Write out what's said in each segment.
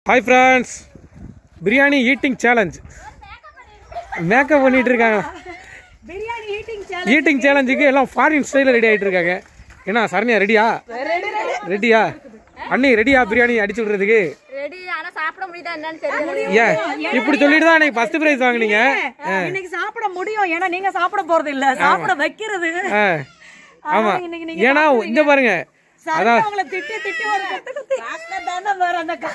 Hi friends biryani eating challenge makeup பண்ணிட்டு இருக்காங்க biryani eating eating சேலஞ்சுக்கு எல்லாம் ஃபாரின் ஸ்டைலில் ரெடி ஆகிட்டு இருக்காங்க என்ன சரண்யா ரெடியா ரெடியா அண்ணி ரெடியா பிரியாணி அடிச்சு விடுறதுக்கு ரெடி ஆனா சாப்பிட முடியுதா என்னன்னு தெரியல ஏன் இப்படி சொல்லிட்டு தான் அன்னைக்கு ஃபர்ஸ்ட் ப்ரைஸ் வாங்குனீங்க இன்னைக்கு சாப்பிட முடியும் ஏன்னா நீங்க சாப்பிட போறது இல்ல சாப்பிட வைக்கிறது ஆ ஆமா அதனால இன்னைக்கு நீங்க ஏன்னா இங்க பாருங்க சரக்கு அவங்கள திட்டி திட்டி ஒரு கத்து கத்து தானே வர அந்த க-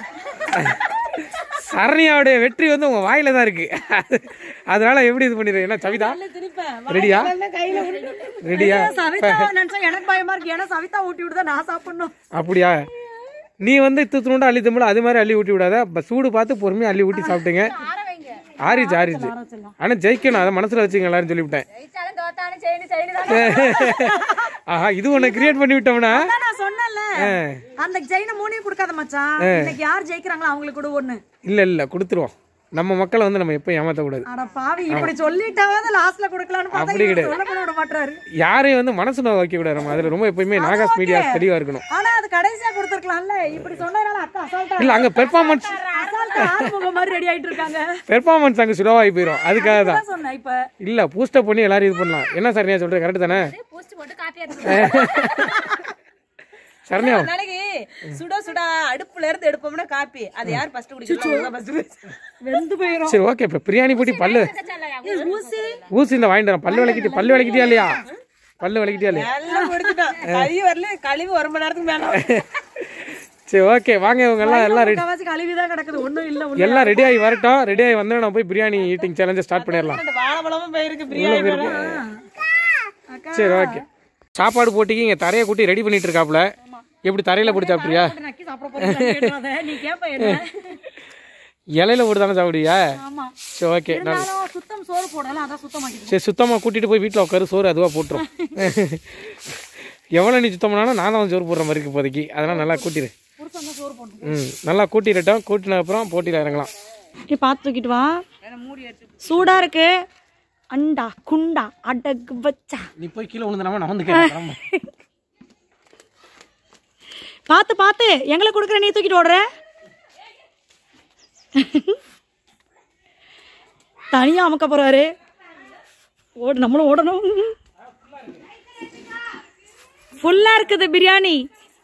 சரண்யாவுடைய வெற்றி வந்து உங்க வாயில தான் இருக்கு அதனால எப்படி இது பண்ணிடுறீங்க என்ன சவிதா திருப்பேன் ரெடியா கையில விட்டு- ரெடியா இல்ல, சவிதா நினைச்சா எனக்கு பயமா இருக்கு ஏன்னா சவிதா ஊட்டி விடுதா நான் சாப்பிடணும் அப்படியா நீ வந்து துத்துணுண்டு அள்ளி தும்பல அது மாதிரி அள்ளி ஊட்டி விடாத அப்ப சூடு பார்த்து பொறுமையா அள்ளி ஊட்டி சாப்பிட்டுங்க ஆற வைங்க ஆறிச்சு ஆறிச்சு ஆனா ஜெயிக்கணும் அதை மனசுல வச்சுங்க எல்லாரும் சொல்லிவிட்டேன் ஜெயிச்சாலும் தோத்தாலும் செய்யணும் செய்யணும் ஆஹா இது ஒண்ணு கிரியேட் பண்ணி விட்டோம்னா அதான் நான் சொன்னேன்ல அந்த ஜெயின மூணையும் கொடுக்காத மச்சான் இன்னைக்கு யார் ஜெயிக்கிறாங்களோ அவங்களுக்கு கூட ஒண்ணு இல்ல இல்ல கொடுத்துருவோம் நம்ம மக்களை வந்து நம்ம எப்பயும் ஏமாத்தக்கூடாது அட பாவி இப்படி சொல்லிட்டாவது லாஸ்ட்ல கொடுக்கலாம்னு பார்த்தா அப்படி இவர் கிடையாது. சொல்ல கூட விட மாட்டாரு யாரையும் வந்து மனசு நோய் வைக்க கூடாது நம்ம அதுல ரொம்ப எப்பயுமே நாகாஸ் மீடியா தெளிவா இருக்கணும் ஆனா அது கடைசியா கொடுத்துருக்கலாம்ல இப்படி சொன்னதுனால அக்கா அசால்ட்டா இல்ல அங்க பெர்ஃபார்மன்ஸ் அசால்ட்டா ஆறுமுகம் மாதிரி ரெடி ஆயிட்டு இருக்காங்க பெர்ஃபார்மன்ஸ் அங்க சுலவாகி போயிடும் அதுக்காக தான் அதான் சொன்னேன் இப்ப இல்ல பூஸ்டப் பண்ணி எல்லாரும் இது பண்ணலாம் என்ன சரண்யா சொல்ற கரெக்ட் தானே பூஸ்ட் போட்டு காப்பி எடுத்து சரண்யா நாளைக்கு சுட சுட அடுப்புல இருந்து எடுப்போம்னா காப்பி அது யார் ஃபர்ஸ்ட் குடிக்கணும் ஃபர்ஸ்ட் வெந்து போயிரும் சரி ஓகே இப்ப பிரியாணி போட்டி பல்லு ஊசி ஊசி இந்த வாங்கிட்டு வரேன். பல்லு விளக்கிட்டு பல்லு விளக்கிட்டியா இல்லையா பல்லு விளக்கிட்டியா இல்லையா எல்லாம் குடிச்சிட்டோம் கழுவி வரல கழுவி ஒரு மணி நேரத்துக்கு மேல சரி ஓகே வாங்க இவங்க எல்லாம் எல்லாம் ரெடி முக்காவாசி கழுவிதான் கிடக்குது ஒண்ணும் இல்ல உள்ள எல்லாம் ரெடி ஆகி வரட்டும் ரெடி ஆகி வந்து நம்ம போய் பிரியாணி ஈட்டிங் சேலஞ்சை ஸ்டார்ட் பண்ணிடலாம் ரெண்டு வாழைப்பழமும் போயிருக்கு பிரியாணி சரி ஓகே சாப்பாடு போட்டிக்கு இங்க தரையை கூட்டி ரெடி பண்ணிட்டு இருக்காப்ல எப்படி தரையில போட்டு சாப்பிட்றியா நக்கி சாப்பிட போறீங்களான்னு கேட்டுறாத. நீ கேப்ப என்ன இலையில போட்டு தானே சாப்பிடுவியா ஆமா சரி ஓகே நான் இருந்தாலும் சுத்தம் சோறு போடலாம் அதான் சுத்தமாக்கிட்டு சரி சுத்தமாக கூட்டிட்டு போய் வீட்டில் உட்காரு சோறு அதுவாக போட்டுரும் எவ்வளோ நீ சுத்தம் பண்ணாலும் நான் தான் சோறு போடுற மாதிரி இருக்கு இப்போதைக்கு அதெல்லாம் நல்லா கூட்டிடு புருஷன் தான் சோறு போட்டு ம் நல்லா கூட்டிடட்டும் கூட்டின அப்புறம் போட்டியில் இறங்கலாம் நீ பார்த்து தூக்கிட்டு வா சூடா இருக்கு அண்டா குண்டா அடகு வச்சா நீ போய் கீழே விழுந்துடாம நான் வந்து கேட்குறேன் பார்த்து பார்த்து எங்களை கொடுக்குற நீ தூக்கிட்டு ஓடுற தனியா அமுக்க போறாரு ஓடு நம்மளும் ஓடணும் ஃபுல்லா இருக்குது பிரியாணி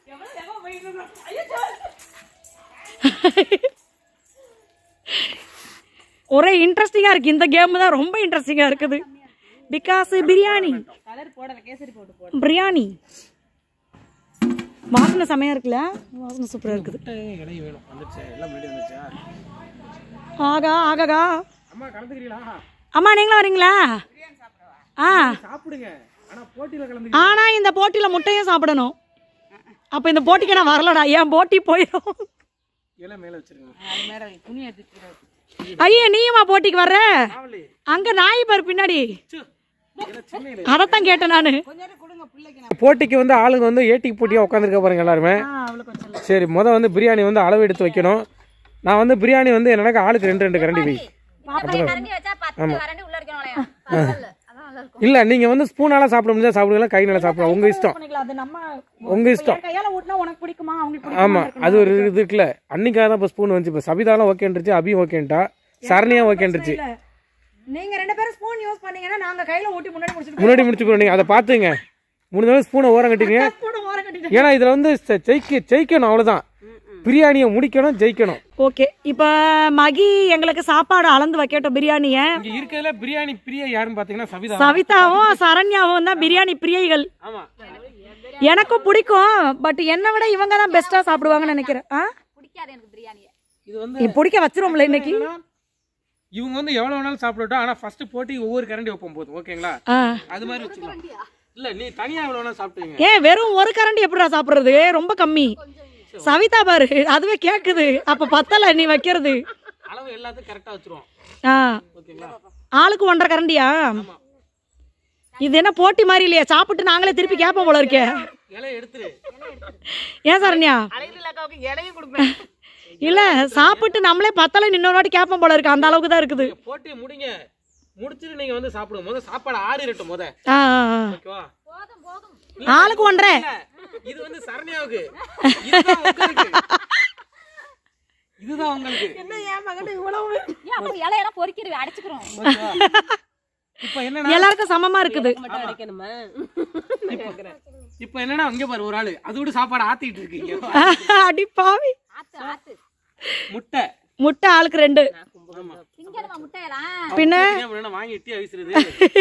ஒரே இன்ட்ரெஸ்டிங்கா இருக்கு இந்த கேம் தான் ரொம்ப இன்ட்ரெஸ்டிங்கா இருக்குது பிகாஸ் பிரியாணி பிரியாணி வாசனை செமையா இருக்குல்ல வாசனை சூப்பரா இருக்குது இடையே வேணும் வந்துச்சு எல்லாம் முன்னாடி வந்துச்சா ஆகா ஆகாகா அம்மா கலந்துக்கிறீங்களா அம்மா நீங்களும் வரீங்களா ஆ சாப்பிடுங்க ஆனால் போட்டியில் கலந்து ஆனா இந்த போட்டியில முட்டையும் சாப்பிடணும் அப்ப இந்த போட்டிக்கு நான் வரலடா என் போட்டி போயிடும் இலை மேலே வச்சிருங்க ஐயா நீயுமா போட்டிக்கு வர்ற அங்க நாய் பாரு பின்னாடி அதத்தான் கேட்டேன் நானு போட்டிக்கு வந்து ஆளுங்க வந்து ஏட்டிக்கு போட்டியாக உட்காந்துருக்க பாருங்க எல்லாருமே சரி முத வந்து பிரியாணி வந்து அளவு எடுத்து வைக்கணும் நான் வந்து பிரியாணி வந்து என்னடா ஆளுக்கு ரெண்டு ரெண்டு கரண்டி வை கரண்டி வச்சா பத்து கரண்டி உள்ள இருக்கணும் இல்லையா பரவாயில்ல. அதான் நல்லா இருக்கும் இல்ல நீங்க வந்து ஸ்பூனால சாப்பிட முடிஞ்சா சாப்பிடுங்களா கைனால சாப்பிடலாம் உங்க இஷ்டம் அது நம்ம உங்க இஷ்டம் கையால ஊட்டினா உனக்கு பிடிக்குமா அவங்களுக்கு ஆமா அது ஒரு இது இருக்குல்ல அன்னைக்காக தான் இப்போ ஸ்பூன் வந்துச்சு இப்போ சபிதாலாம் ஓகேன்றுச்சு அபியும் ஓகேன்ட்டா சரணியா ஓகேன்றுச்சு இல்ல நீங்க ரெண்டு பேரும் ஸ்பூன் யூஸ் பண்ணீங்கன்னா நாங்க கையில ஊட்டி முன்னாடி முடிச்சிட்டு முன்னாடி முடிச்சுக்கணும் நீங்க அதை பார்த்துங்க முடிஞ்ச ஸ்பூனை ஓரம் கட்டிங்க ஸ்பூன் ஓரம் கட்டிட்டு ஏன்னா இதுல வந்து ஜெ- ஜெயிக்க ஜெயிக்கணும் அவ்வளவுதான் பிரியாணியை முடிக்கணும் ஜெயிக்கணும் ஓகே இப்ப மகி எங்களுக்கு சாப்பாடு அளந்து வைக்கட்டும் பிரியாணிய இங்க இருக்கிறதுல பிரியாணி பிரியா யாருன்னு பாத்தீங்கன்னா சவிதா சவிதாவும் சரண்யாவும் தான் பிரியாணி பிரியைகள் ஆமா எனக்கும் பிடிக்கும் பட் என்னை விட இவங்க தான் பெஸ்டா சாப்பிடுவாங்கன்னு நினைக்கிறேன் ஆ? பிடிக்காது எனக்கு பிரியாணியை இது வந்து நீ பிடிக்க வச்சிருவோம்ல இன்னைக்கு இவங்க வந்து எவ்வளவு வேணாலும் சாப்பிடட்டும் ஆனா ஃபர்ஸ்ட் போட்டி ஒவ்வொரு கரண்டி வைப்போம் போதும் ஓகேங்களா ஆ. அது மாதிரி வச்சுக்கலாம் இல்ல நீ தனியா எவ்வளவு வேணாலும் சாப்பிட்டுங்க ஏன் வெறும் ஒரு கரண்டி எப்படிடா சாப்பிடுறது ரொம்ப கம்மி சவிதா பாரு அதுவே கேக்குது அப்ப பத்தல நீ வைக்கிறது அளவு எல்லாத்துக்கும் கரெக்டா வச்சிருவோம் ஆ ஓகேங்களா ஆளுக்கு ஒன்றரை கரண்டியா இது என்ன போட்டி மாதிரி இல்லையா சாப்பிட்டு நாங்களே திருப்பி கேட்போம் போல இருக்கே இலையை எடுத்துரு ஏன் சரண்யா அழகில் அக்காவுக்கு இடையும் கொடுப்பேன் இல்ல சாப்பிட்டு நம்மளே பத்தல இன்னொரு வாட்டி கேட்போம் போல இருக்கு அந்த அளவுக்கு தான் இருக்குது போட்டியை முடிங்க முடிச்சிட்டு நீங்க வந்து சாப்பிடுங்க முத சாப்பாடு ஆறிடட்டும் முத ஆ ஆ, ஆ. ஓகேவா ஆளுக்கு ஒன்றரை இல்ல, இது வந்து சரண்யாவுக்கு இதுதான் உங்களுக்கு. இதுதான் உங்களுக்கு என்ன என் மகன் இவ்வளவு ஏன் அப்ப இலையெல்லாம் பொறிக்கிறவே அடைச்சுக்கிறோம் ஓகேவா? இப்ப என்னன்னா எல்லாருக்கும் சமமா இருக்குது மட்டும் அடைக்கணுமா இப்ப என்னன்னா இங்க பாரு ஒரு ஆளு அது கூட சாப்பாடு ஆத்திட்டு இருக்கீங்க அடி பாவி ஆத்து ஆத்து முட்டை முட்டை ஆளுக்கு ரெண்டு ஆமா திங்கணுமா முட்டையெல்லாம் பின்ன ஏன் அப்படின்னா வாங்கி எட்டி வீசுறது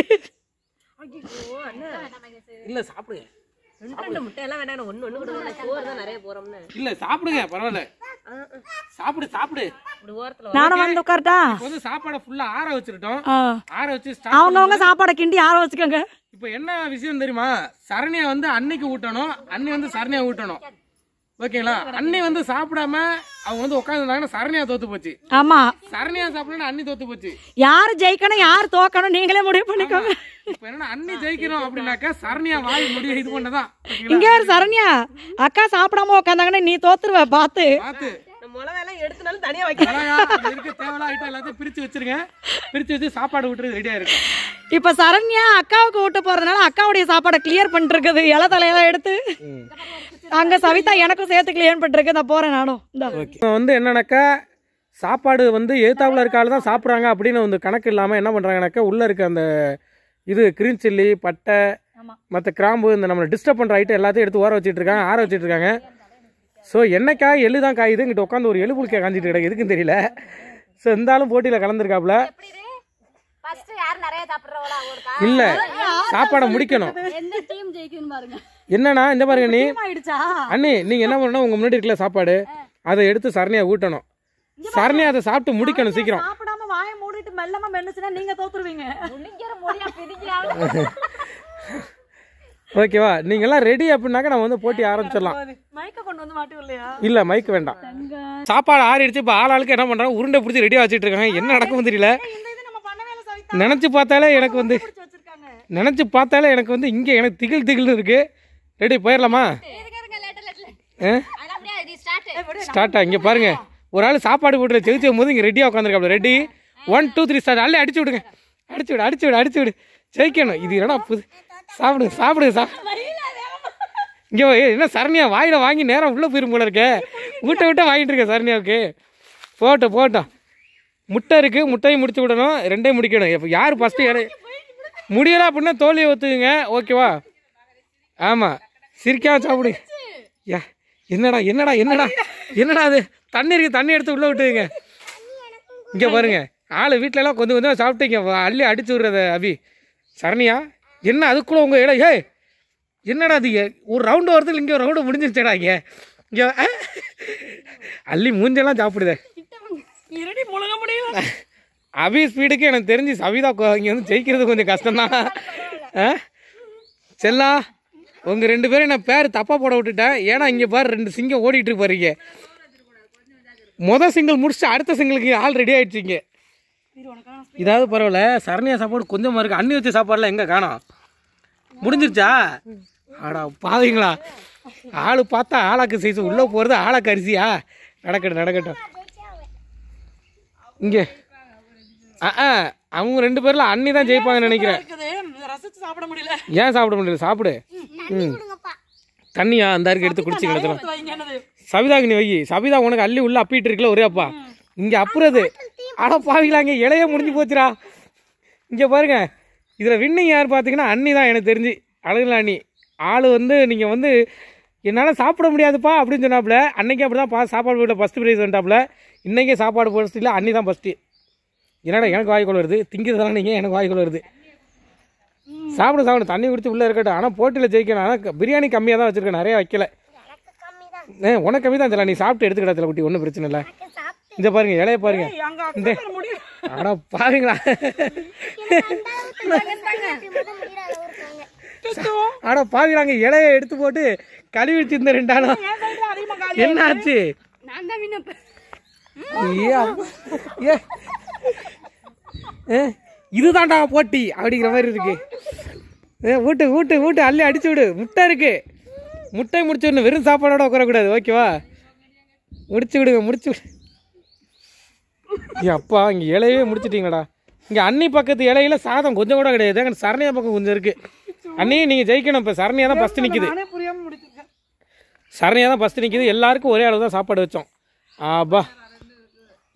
இல்ல சாப்பிடுங்க ரெண்டு முட்டை எல்லாம் வேண்டாம் ஒண்ணு ஒண்ணு கூட சோறு தான் நிறைய போறோம்னு இல்ல சாப்பிடுங்க பரவாயில்ல சாப்பிடு சாப்பிடு இப்படி ஓரத்துல நானும் வந்து உட்காரட்டா இப்ப வந்து சாப்பாடை ஃபுல்லா ஆற வச்சிருட்டோம் ஆ. ஆற வச்சு start அவங்கவங்க சாப்பாடை கிண்டி ஆற வச்சுக்கோங்க இப்போ என்ன விஷயம் தெரியுமா சரணியா வந்து அன்னைக்கு ஊட்டணும் அண்ணி வந்து சரணியா ஊட்டணும் ஓகேங்களா அண்ணி வந்து சாப்பிடாம அவங்க வந்து உட்காந்துருந்தாங்கன்னா சரணியா தோத்து போச்சு ஆமா சரணியா சாப்பிடணும் அண்ணி தோத்து போச்சு யாரு ஜெயிக்கணும் யார் தோக்கணும் நீங்களே முடிவு பண்ணிக்கோங்க இப்போ என்னன்னா அண்ணி ஜெயிக்கணும் அப்படின்னாக்கா சரணியா வாய் முடிவு இது பண்ணதான் இங்க ஒரு சரண்யா அக்கா சாப்பிடாம உட்காந்தாங்கன்னா நீ தோத்துருவ பாத்து பார்த்து நம்ம முளை எல்லாம் எடுத்துனாலும் தனியா வைக்க அழகா அங்க இருக்க தேவையில்ல ஐட்டம் எல்லாத்தையும் பிரிச்சு வச்சிருங்க பிரிச்சு வச்சு சாப்பாடு விட்டுறது ரெடியா இருக்கும் இப்ப சரண்யா அக்காவுக்கு ஊட்ட போறதுனால அக்காவுடைய சாப்பாடை கிளியர் பண்ணிட்டு இருக்குது இலை தலையெல்லாம் எடுத்து அங்க சவிதா எனக்கும் சேர்த்து கிளியர் பண்ணிருக்கு நான் போறேன் நானும் இந்தா. இப்போ வந்து என்னன்னாக்கா சாப்பாடு வந்து ஏத்தாப்புல இருக்க ஆள் தான் சாப்பிட்றாங்க அப்படின்னு வந்து கணக்கு இல்லாமல் என்ன பண்ணுறாங்கனாக்கா உள்ளே இருக்க அந்த இது கிரீன் சில்லி பட்டை மற்ற கிராம்பு இந்த நம்மளை டிஸ்டர்ப் பண்ணுற ஐட்டம் எல்லாத்தையும் எடுத்து ஊற வச்சிட்டு இருக்காங்க ஆற வச்சிட்டு இருக்காங்க ஸோ என்னைக்காய் எள்ளு தான் காயுது இங்கிட்ட உட்காந்து ஒரு எள்ளு புளிக்காய் காஞ்சிட்டு கிடக்கு எதுக்கும் தெரியல ஸோ இருந்தாலும் போட்டியில் கலந்துருக்காப்புல எப்படி இது ஃபர்ஸ்ட் யார் நிறைய சாப்பிடுறவளா ஓடுதா இல்லை சாப்பாடை முடிக்கணும் எந்த டீம் ஜெயிக்கணும் பாருங்க என்னன்னா இந்த பாருங்க நீ ஆயிடுச்சா அண்ணி நீங்கள் என்ன பண்ணணும் உங்கள் முன்னாடி இருக்கல சாப்பாடு அதை எடுத்து சரணியா ஊட்டணும் சரணியா அதை சாப்பிட்டு முடிக்கணும் சீக்கிரம் சாப்பிடாம வாயை மூடிட்டு மெல்லமா மென்னுச்சுன்னா நீங்க தோத்துருவீங்க முன்னிக்கிற மொழியா பிடிக்கிறாங்க ஓகேவா நீங்கெல்லாம் ரெடி அப்படின்னாக்க நம்ம வந்து போட்டி ஆரம்பிச்சிடலாம் மைக்க கொண்டு வந்து மாட்டி இல்லையா இல்ல மைக் வேண்டாம் சாப்பாடு ஆறிடுச்சு இப்போ ஆள் ஆளுக்கு என்ன பண்றாங்க உருண்டை பிடிச்சி ரெடியா வச்சிட்டு இருக்காங்க என்ன நடக்கும் தெரியல இந்த இது நம்ம பண்ணவே இல்லை சவிதா நினைச்சு பார்த்தாலே எனக்கு வந்து பிடிச்சு வச்சிருக்காங்க நினைச்சு பார்த்தாலே எனக்கு வந்து இங்க எனக்கு திகில் திகில்னு இருக்கு ரெடி போயிடலாமா அது அப்படியே இது ஸ்டார்ட் ஸ்டார்ட்டா இங்க பாருங்க ஒரு ஆள் சாப்பாடு போட்டு செவிச்சு போது இங்க ரெடியா உட்காந்துருக்காப்ல ready one two three start அல்ல அடிச்சு விடுங்க அடிச்சு விடு அடிச்சு விடு அடிச்சு விடு ஜெயிக்கணும் இது என்னடா புது சாப்பிடுங்க சாப்பிடுங்க சா இங்கே என்ன சரணியா வாயில வாங்கி நேரம் உள்ளே போயிரும் போல இருக்கே ஊட்ட விட்ட வாங்கிட்டு இருக்கேன் சரணியாவுக்கு போட்டோம் போட்டோம் முட்டை இருக்கு முட்டையும் முடிச்சு விடணும் ரெண்டையும் முடிக்கணும் இப்போ யார் ஃபஸ்ட்டு இடைய முடியலை அப்படின்னா தோல்வியை ஒத்துக்குங்க ஓகேவா ஆமாம் சிரிக்காம சாப்பிடுங்க யா என்னடா என்னடா என்னடா என்னடா அது தண்ணி இருக்கு தண்ணி எடுத்து உள்ளே விட்டுங்க இங்கே பாருங்க ஆள் வீட்டிலலாம் கொஞ்சம் கொஞ்சம் சாப்பிட்டீங்க வா, அள்ளி அடிச்சு விடுறத அபி சரணியா என்ன அதுக்குள்ள உங்கள் இடம் ஏய் என்னடா அது ஏ- ஒரு ரவுண்டு வரதுல இங்கே ஒரு ரவுண்டு முடிஞ்சிருச்சேடா இங்கே இங்கே அள்ளி மூஞ்செல்லாம் சாப்பிடுதே இருடி முழுங்க முடியும் அபி ஸ்பீடுக்கு எனக்கு தெரிஞ்சு சவிதா கொ- இங்கே வந்து ஜெயிக்கிறது கொஞ்சம் கஷ்டம்தான் ஆ செல்லா உங்கள் ரெண்டு பேரும் நான் பேர் தப்பாக போட விட்டுட்டேன் ஏன்னா இங்கே பாரு ரெண்டு சிங்கம் ஓடிட்டு இருக்கு பாருங்க மொதல் சிங்கிள் முடிச்சுட்டு அடுத்த சிங்கிளுக்கு ஆள் ரெடி ஆயிடுச்சு இங்கே இதாவது பரவாயில்ல சரணியா சாப்பாடு கொஞ்சமாக இருக்கு அண்ணி வச்ச சாப்பாடுலாம் எங்கே காணோம் முடிஞ்சிருச்சா ஆடா பாவீங்களா ஆள் பார்த்தா ஆளாக்கு சைஸ் உள்ளே போகிறது ஆளாக்கு அரிசியா நடக்கட்டும் நடக்கட்டும் இங்கே ஆ ஆ அவங்க ரெண்டு பேரில் அண்ணி தான் ஜெயிப்பாங்கன்னு நினைக்கிறேன் இருக்குது ரசிச்சு சாப்பிட முடியல ஏன் சாப்பிட முடியல சாப்பிடு ம் தண்ணியா அந்த இருக்கு எடுத்து குடிச்சு கிடத்துலாம் வைங்க என்னது சபிதாக்கு நீ வை சபிதா உனக்கு அள்ளி உள்ள அப்பிட்டு இருக்குல்ல ஒரே அப்பா இங்கே அப்புறது ஆனா பாவிங்களா இங்கே இலைய முடிஞ்சு போச்சுடா இங்கே பாருங்க இதில் வின்னிங் யார் பார்த்தீங்கன்னா அண்ணி தான் எனக்கு தெரிஞ்சு அழகுல அண்ணி ஆள் வந்து நீங்கள் வந்து என்னால் சாப்பிட முடியாதுப்பா அப்படின்னு சொன்னாப்புல அன்னைக்கு அப்படி தான் பா சாப்பாடு போட்டு ஃபஸ்ட்டு ப்ரைஸ் வந்துட்டாப்புல இன்றைக்கே சாப்பாடு ஃபஸ்ட்டு இல்லை அண்ணி தான் ஃபஸ்ட்டு என்னடா எனக்கு வாய்க்குள்ள வருது திங்கிறதெல்லாம் நீங்கள் எனக்கு வாய்க்குள்ள வருது சாப்பிடு சாப்பிடு தண்ணி குடிச்சு உள்ளே இருக்கட்டும் ஆனால் போட்டியில் ஜெயிக்கணும் ஆனால் பிரியாணி கம்மியாக தான் வச்சுருக்கேன் நிறைய வைக்கல ஏ உனக்கு கம்மி தான் நீ சாப்பிட்டு எடுத்துக்கிடத்துல குட்டி ஒன்றும் பிரச்சனை இல்லை இந்த பாருங்க இலைய பாருங்க அங்க அக்கா முடியும் அட பாருங்களா அட பாருங்களாங்க இலைய எடுத்து போட்டு கழுவி வச்சிருந்த ரெண்டாலும் என்ன ஆச்சு நான் தான் விண்ணப்ப ஐயா. ஏ. ஏ, இதுதான்டா போட்டி அப்படிங்கிற மாதிரி இருக்கு ஏ ஊட்டு ஊட்டு ஊட்டு அள்ளி அடிச்சு விடு முட்டை இருக்கு முட்டை முடிச்சிடணும் வெறும் சாப்பாடோட உட்காரக்கூடாது ஓகேவா முடிச்சு விடுங்க முடிச்சு விடு ஏ அப்பா இங்கே இலையவே முடிச்சிட்டீங்கடா இங்கே அன்னி பக்கத்து இலையில சாதம் கொஞ்சம் கூட கிடையாது அங்கே சரணியா பக்கம் கொஞ்சம் இருக்கு அண்ணி நீங்கள் ஜெயிக்கணும் இப்போ சரணியா தான் ஃபஸ்ட்டு நிற்குது நானே புரியாம முடிச்சிருக்கேன் சரணியாக தான் ஃபஸ்ட்டு நிற்கிது எல்லாருக்கும் ஒரே அளவு தான் சாப்பாடு வச்சோம் ஆப்பா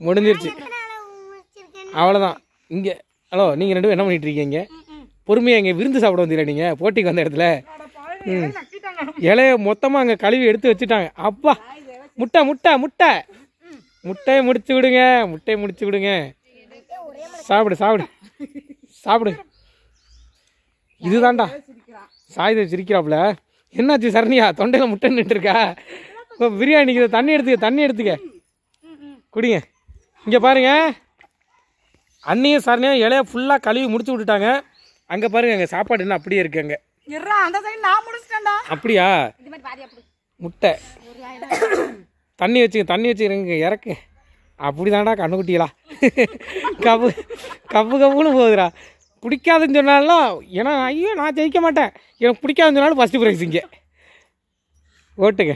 முடிஞ்சிருச்சு அவ்வளோதான் இங்கே ஹலோ நீங்கள் ரெண்டு பேரும் என்ன பண்ணிட்டு இருக்கீங்க பொறுமையாக இங்கே விருந்து சாப்பிட வந்தீங்களா நீங்கள் போட்டிக்கு வந்த இடத்துல ம் இலைய மொத்தமாக அங்கே கழுவி எடுத்து வச்சுட்டாங்க அப்பா முட்டை முட்டை முட்டை முட்டையை முடிச்சு விடுங்க முட்டையை முடிச்சு விடுங்க சாப்பிடு சாப்பிடு சாப்பிடு இதுதான்டா சாயுத சிரிக்கிறாப்புல என்னாச்சு சரணியா தொண்டையில் முட்டை நின்று இருக்கா இப்போ பிரியாணிக்கு இதை தண்ணி எடுத்துக்க தண்ணி எடுத்துக்க குடிங்க இங்கே பாருங்க அண்ணியும் சரணியும் இலைய ஃபுல்லாக கழுவி முடிச்சு விட்டுட்டாங்க அங்கே பாருங்க அங்கே சாப்பாடு என்ன அப்படியே இருக்கு அங்கே இருடா அந்த சைடு நான் முடிச்சிட்டேன்டா அப்படியா இது மாதிரி பாதி அப்படி முட்டை தண்ணி வச்சுக்க தண்ணி வச்சுக்கிறேங்க இறக்கு அப்படி தான்டா கண்ணுக்குட்டிகளா கப்பு கப்பு கப்புன்னு போகுதுடா பிடிக்காதுன்னு சொன்னாலும் ஏன்னா ஐயோ நான் ஜெயிக்க மாட்டேன் எனக்கு பிடிக்காதுன்னு சொன்னாலும் ஃபஸ்ட்டு ப்ரைஸ் இங்கே ஓட்டுங்க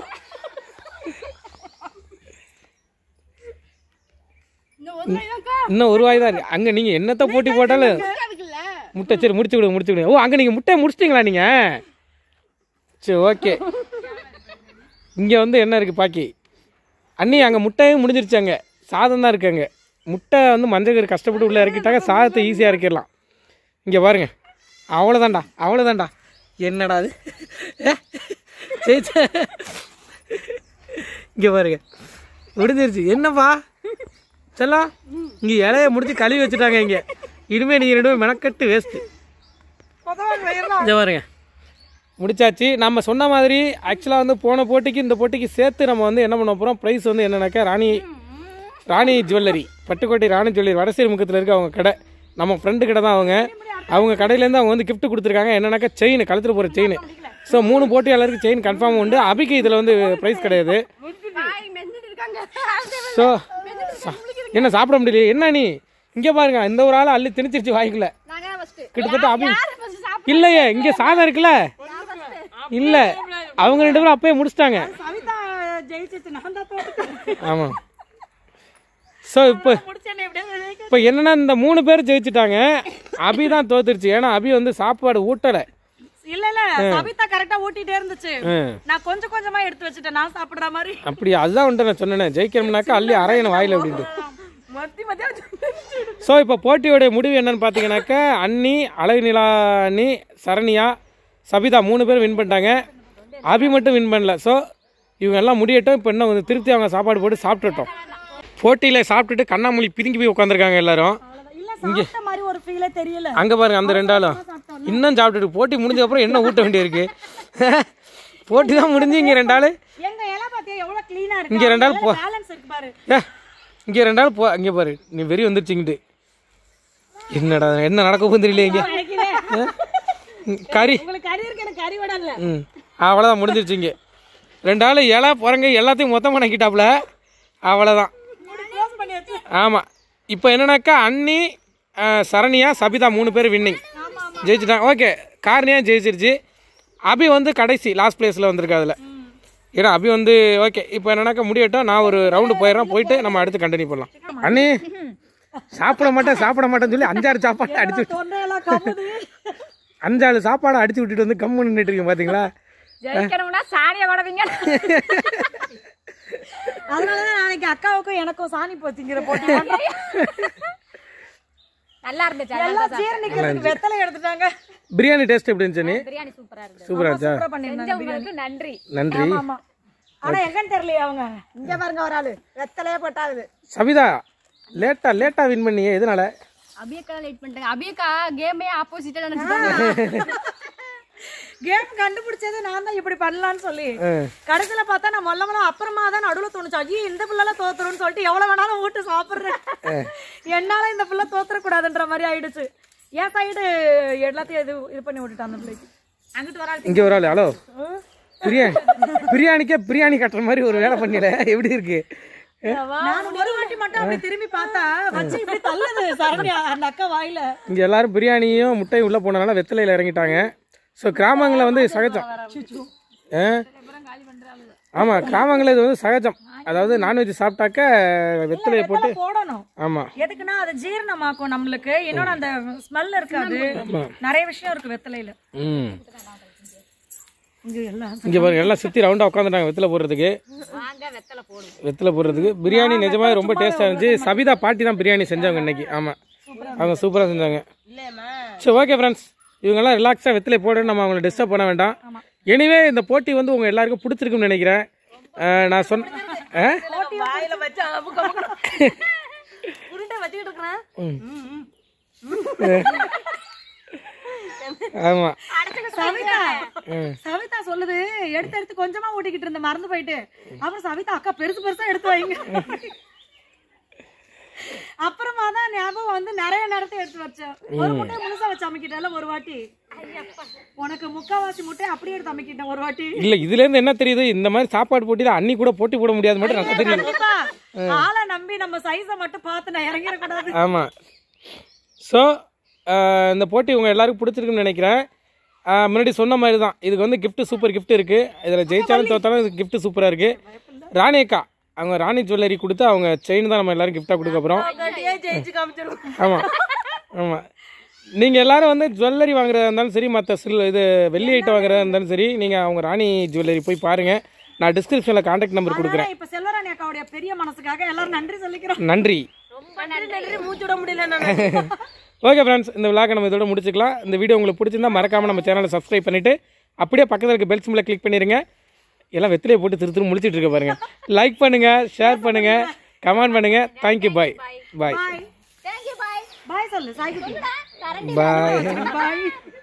இன்னும் ஒரு வாய் தான் இருக்கு அங்கே நீங்கள் என்னத்தை போட்டி போட்டாலும் முட்டை சரி முடிச்சு விடுங்க முடிச்சு விடுங்க ஓ அங்கே நீங்கள் முட்டையை முடிச்சிட்டிங்களா நீங்கள் சரி ஓகே இங்கே வந்து என்ன இருக்குது பாக்கி அண்ணி அங்கே முட்டையும் முடிஞ்சிருச்சு அங்கே சாதம் தான் இருக்கு அங்கே முட்டை வந்து மஞ்சள் கரு கஷ்டப்பட்டு உள்ளே இறக்கிட்டாங்க சாதத்தை ஈஸியாக இறக்கிடலாம் இங்கே பாருங்க அவ்வளோதான்டா அவ்வளோதான்டா என்னடா அது சரி இங்கே பாருங்க முடிஞ்சிருச்சு என்னப்பா செல்லா இங்கே இலைய முடிச்சு கழுவி வச்சுட்டாங்க இங்கே இனிமேல் நீங்கள் ரெண்டு பேரும் மெனக்கட்டு வேஸ்ட்டு இங்கே பாருங்க முடிச்சாச்சு நம்ம சொன்ன மாதிரி ஆக்சுவலாக வந்து போன போட்டிக்கு இந்த போட்டிக்கு சேர்த்து நம்ம வந்து என்ன பண்ண போகிறோம் ப்ரைஸ் வந்து என்னன்னாக்கா ராணி ராணி ஜுவல்லரி பட்டுக்கோட்டை ராணி ஜுவல்லரி வடசேரி முக்கத்தில் இருக்க அவங்க கடை நம்ம ஃப்ரெண்டு கடை தான் அவங்க அவங்க கடையிலேருந்து அவங்க வந்து gift கொடுத்துருக்காங்க என்னன்னாக்கா செயின் கழுத்தில் போகிற செயின் ஸோ மூணு போட்டியாளருக்கு செயின் கன்ஃபார்ம் உண்டு அபிக்கு இதில் வந்து ப்ரைஸ் கிடையாது ஸோ என்ன சாப்பிட முடியலையே என்ன நீ இங்கே பாருங்க இந்த ஒரு ஆள் அள்ளி திணிச்சிருச்சு வாய்க்குள்ள நாங்க ஃபர்ஸ்ட் கிட்டத்தட்ட அபி இல்லையே இங்கே சாதம் இருக்குல்ல இல்ல அவங்க ரெண்டு பேரும் அப்பயே முடிச்சிட்டாங்க கவிதா ஜெயிச்சிச்சு நான் தான் தோத்துட்டேன் ஆமாம் ஸோ இப்போ முடிச்சேனே எப்படியாவது ஜெயிக்க இப்போ என்னன்னா இந்த மூணு பேர் ஜெயிச்சிட்டாங்க அபி தான் தோத்துருச்சு ஏன்னா அபி வந்து சாப்பாடு ஊட்டலை இல்ல இல்ல கவிதா கரெக்டா ஊட்டிட்டே இருந்துச்சு ம். நான் கொஞ்சம் கொஞ்சமா எடுத்து வச்சுட்டேன் நான் சாப்பிடுற மாதிரி அப்படி அதுதான் வந்துட்டு நான் சொன்னேன் ஜெயிக்கணும்னாக்கா அள்ளி அரையணும் வாயில் அப்படின்ட்டு மத்தி மத்தியா ஸோ இப்போ போட்டியோடைய முடிவு என்னன்னு பார்த்தீங்கன்னாக்கா அண்ணி அழகு நிலா அண்ணி சரணியா சபிதா மூணு பேர் வின் பண்ணிட்டாங்க அபி மட்டும் வின் பண்ணல ஸோ இவங்க எல்லாம் முடியட்டும் இப்போ இன்னும் வந்து திருப்தி அவங்க சாப்பாடு போட்டு சாப்பிட்டுட்டோம் போட்டியில் சாப்பிட்டுட்டு கண்ணாமூலி பிதுங்கி போய் உட்காந்துருக்காங்க எல்லாரும் இல்ல சாப்பிட்ட மாதிரி ஒரு ஃபீலே தெரியல அங்கே பாருங்க அந்த ரெண்டு ஆளும் இன்னும் சாப்பிட்டுட்டு போட்டி முடிஞ்ச அப்புறம் என்ன ஊட்ட வேண்டியிருக்கு போட்டி தான் முடிஞ்சு இங்கே ரெண்டு ஆள் எங்க இலை பாத்தியா எவ்வளவு கிளீனா இருக்கு இங்க ரெண்டு ஆள் போ பேலன்ஸ் இருக்கு பாரு ஏ இங்கே ரெண்டு ஆள் போ இங்கே பாரு நீ வெறி வந்துருச்சுங்கிட்டு என்னடா என்ன நடக்க போகுது தெரியல இங்கே ம், கறி உங்களுக்கு கறி இருக்கு எனக்கு கறி விட இல்ல ம் அவ்வளோதான் முடிஞ்சிருச்சு இங்கே ரெண்டு ஆள் இலை பிறங்க எல்லாத்தையும் மொத்தமாக நக்கிட்டாப்புல அவ்வளோதான் க்ளோஸ் பண்ணி வச்சு ஆமாம் இப்போ என்னன்னாக்கா அண்ணி அஹ், சரண்யா சபிதா மூணு பேர் வின்னிங் ஜெயிச்சிட்டாங்க ஓகே காரணியா ஜெயிச்சிருச்சு அபி வந்து கடைசி லாஸ்ட் பிளேஸில் வந்திருக்கு அதில் ஏன்னா அபி வந்து ஓகே இப்போ என்னன்னாக்கா முடியட்டும் நான் ஒரு ரவுண்டு போயிடுறேன் போயிட்டு நம்ம அடுத்து கண்டினியூ பண்ணலாம் அண்ணி சாப்பிட மாட்டேன் சாப்பிட மாட்டேன்னு சொல்லி அஞ்சாறு சாப்பாடு அடிச்சு விட்டு- தொண்டையெல்லாம் கம்முது அஞ்சாறு சாப்பாடை அடிச்சு விட்டுட்டு வந்து கம்மு நின்றுட்டு இருக்கீங்க பார்த்தீங்களா ஜெயிக்கணும்னா சாணியை கொடவீங்க அதனாலதான் நாளைக்கு அக்காவுக்கும் எனக்கும் சாணி போச்சுங்கிற போட்டி நல்லா இருந்துச்சு எல்லாம் ஜீரணிக்கிறதுக்கு வெத்தலை எடுத்துட்டாங்க பிரியாணி டேஸ்ட் எப்படி இருந்துச்சு நீ பிரியாணி சூப்பரா இருந்துச்சு சூப்பரா இருந்துச்சா அப்புறம் பண்ணிருந்தாங்க செஞ்சவங்களுக்கு நன்றி நன்றி ஆமா ஆனா எங்கன்னு தெரியலையே அவங்க இங்க பாருங்க ஒரு ஆளு வெத்தலையே போட்டாது சபிதா லேட்டா லேட்டா வின் பண்ணியே எதனால அபியக்கா லேட் பண்ணிட்டாங்க அபியக்கா கேமே ஆப்போசிட்டா நினைச்சிட்டாங்க கேம் கண்டுபிடிச்சது நான் தான் இப்படி பண்ணலாம்னு சொல்லி ஆ. கடைசியில பார்த்தா நான் மொல்ல மொல்ல அப்புறமா தான் நடுவுல தோணுச்சு ஐயோ இந்த பிள்ளைல தோத்துருன்னு சொல்லிட்டு எவ்வளவு வேணாலும் ஊட்டு சாப்பிடுறேன் என்னால இந்த பிள்ளை தோத்துற கூடாதுன்ற மாதிரி ஆயிடுச்சு என் சைடு எல்லாத்தையும் இது இது பண்ணி விட்டுட்டான் அந்த பிள்ளைக்கு அங்கிட்டு வர இங்கே ஒரு ஆள் ஹலோ பிரியாணி பிரியாணிக்கே பிரியாணி கட்டுற மாதிரி ஒரு வேலை பண்ணல எப்படி இருக்கு நான் ஒரு வாட்டி மட்டும் அப்படி திரும்பி பார்த்தா வச்சு இப்படி தள்ளுது சரண்யா அந்த அக்கா வாயில இங்கே எல்லாரும் பிரியாணியும் முட்டையும் உள்ளே போனனால வெத்தலையில் இறங்கிட்டாங்க ஸோ கிராமங்களில் வந்து சகஜம் ஆ ஆமாம் கிராமங்களில் இது வந்து சகஜம் அதாவது நான்வெஜ் சாப்பிட்டாக்க வெத்தலையை போட்டு போடணும் ஆமாம் எதுக்குன்னா அது ஜீரணமாக்கும் நம்மளுக்கு இன்னொன்னு அந்த ஸ்மெல் இருக்காது நிறைய விஷயம் இருக்கு வெத்தலையில ம் இங்க எல்லாம் இங்கே பாருங்க எல்லாம் சுற்றி ரவுண்டாக உட்காந்துட்டாங்க வெத்தலை போடுறதுக்கு வாங்க வெத்தலை போடுவோம் வெத்தலை போடுறதுக்கு பிரியாணி நிஜமாவே ரொம்ப டேஸ்ட்டாக இருந்துச்சு சபிதா பாட்டி தான் பிரியாணி செஞ்சாங்க இன்னைக்கு ஆமாம் அவங்க சூப்பராக செஞ்சாங்க இல்லையம்மா சரி ஓகே ஃப்ரெண்ட்ஸ் இவங்கெல்லாம் ரிலாக்ஸாக வெத்தலை போட நம்ம அவங்கள டிஸ்டர்ப் பண்ண வேண்டாம் எனிவே இந்த போட்டி வந்து உங்கள் எல்லாருக்கும் பிடிச்சிருக்குன்னு நினைக்கிறேன் அஹ் நான் சொன்ன ஆ? வாயில வச்சு அமுக்க அமுக்கணும். உருண்டை வச்சுக்கிட்டு இருக்கிறேன் ஆமாம் சவிதா சவிதா சொல்லுது எடுத்து எடுத்து கொஞ்சமா ஓட்டிக்கிட்டு இருந்த மறந்து போயிட்டு அப்புறம் சவிதா அக்கா பெருசு பெருசா எடுத்து வைங்க அப்புறமா தான் ஞாபகம் வந்து நிறைய நேரத்தை எடுத்து வச்சோம் ஒரு முட்டை முழுசா வச்சு அமைக்கிட்டல ஒரு வாட்டி உனக்கு முக்காவாசி முட்டை அப்படியே எடுத்து அமைக்கிட்டேன் ஒரு வாட்டி இல்லை இதுலேருந்து என்ன தெரியுது இந்த மாதிரி சாப்பாடு போட்டியில் அன்னி கூட போட்டி போட முடியாது மட்டும் நல்லா தெரியுது கண்டிப்பா ஆளை நம்பி நம்ம சைஸை மட்டும் பார்த்து நான் இறங்கிடக்கூடாது ஆமாம் ஸோ இந்த போட்டி உங்கள் எல்லாருக்கும் பிடிச்சிருக்குன்னு நினைக்கிறேன் அஹ், முன்னாடி சொன்ன மாதிரி தான் இதுக்கு வந்து gift சூப்பர் gift இருக்குது இதில் ஜெயிச்சாலும் தோத்தாலும் இது gift சூப்பராக இருக்குது ராணி அக்கா அவங்க ராணி ஜுவல்லரி கொடுத்து அவங்க செயின் தான் நம்ம எல்லாரும் கிஃப்டாக கொடுக்க போகிறோம் கட்டியே ஜெயிச்சு காமிச்சிடும் ஆமாம் ஆமாம் நீங்கள் எல்லாரும் வந்து ஜுவல்லரி வாங்குறதா இருந்தாலும் சரி மற்ற சில் இது வெள்ளி ஐட்டம் வாங்குறதா இருந்தாலும் சரி நீங்கள் அவங்க ராணி ஜுவல்லரி போய் பாருங்கள் நான் டிஸ்கிரிப்ஷனில் காண்டாக்ட் நம்பர் கொடுக்குறேன் இப்ப செல்வராணி அக்காவுடைய பெரிய மனசுக்காக எல்லாரும் நன்றி சொல்லிக்கிறோம் நன்றி ரொம்ப நன்றி நன்றி மூச்சு விட முடியல நான் ஓகே ஃப்ரெண்ட்ஸ் இந்த விழாக்கை நம்ம இதோட முடிச்சுக்கலாம் இந்த வீடியோ உங்களுக்கு பிடிச்சிருந்தா மறக்காமல் நம்ம சேனலை சப்ஸ்கிரைப் பண்ணிவிட்டு அப்படியே பக்கத்தில் இருக்க பெல் சிம்பிளை கிளிக் பண்ணிடுங்க எல்லாம் வெத்திலையை போட்டு திரு திரு முடிச்சிட்டு இருக்க பாருங்க லைக் பண்ணுங்கள் ஷேர் பண்ணுங்கள் கமெண்ட் பண்ணுங்கள் தேங்க்யூ பாய் பாய் பாய் தேங்க்யூ பாய் பாய் சொல்லு சாய்க்கு கரண்ட் பாய் பாய்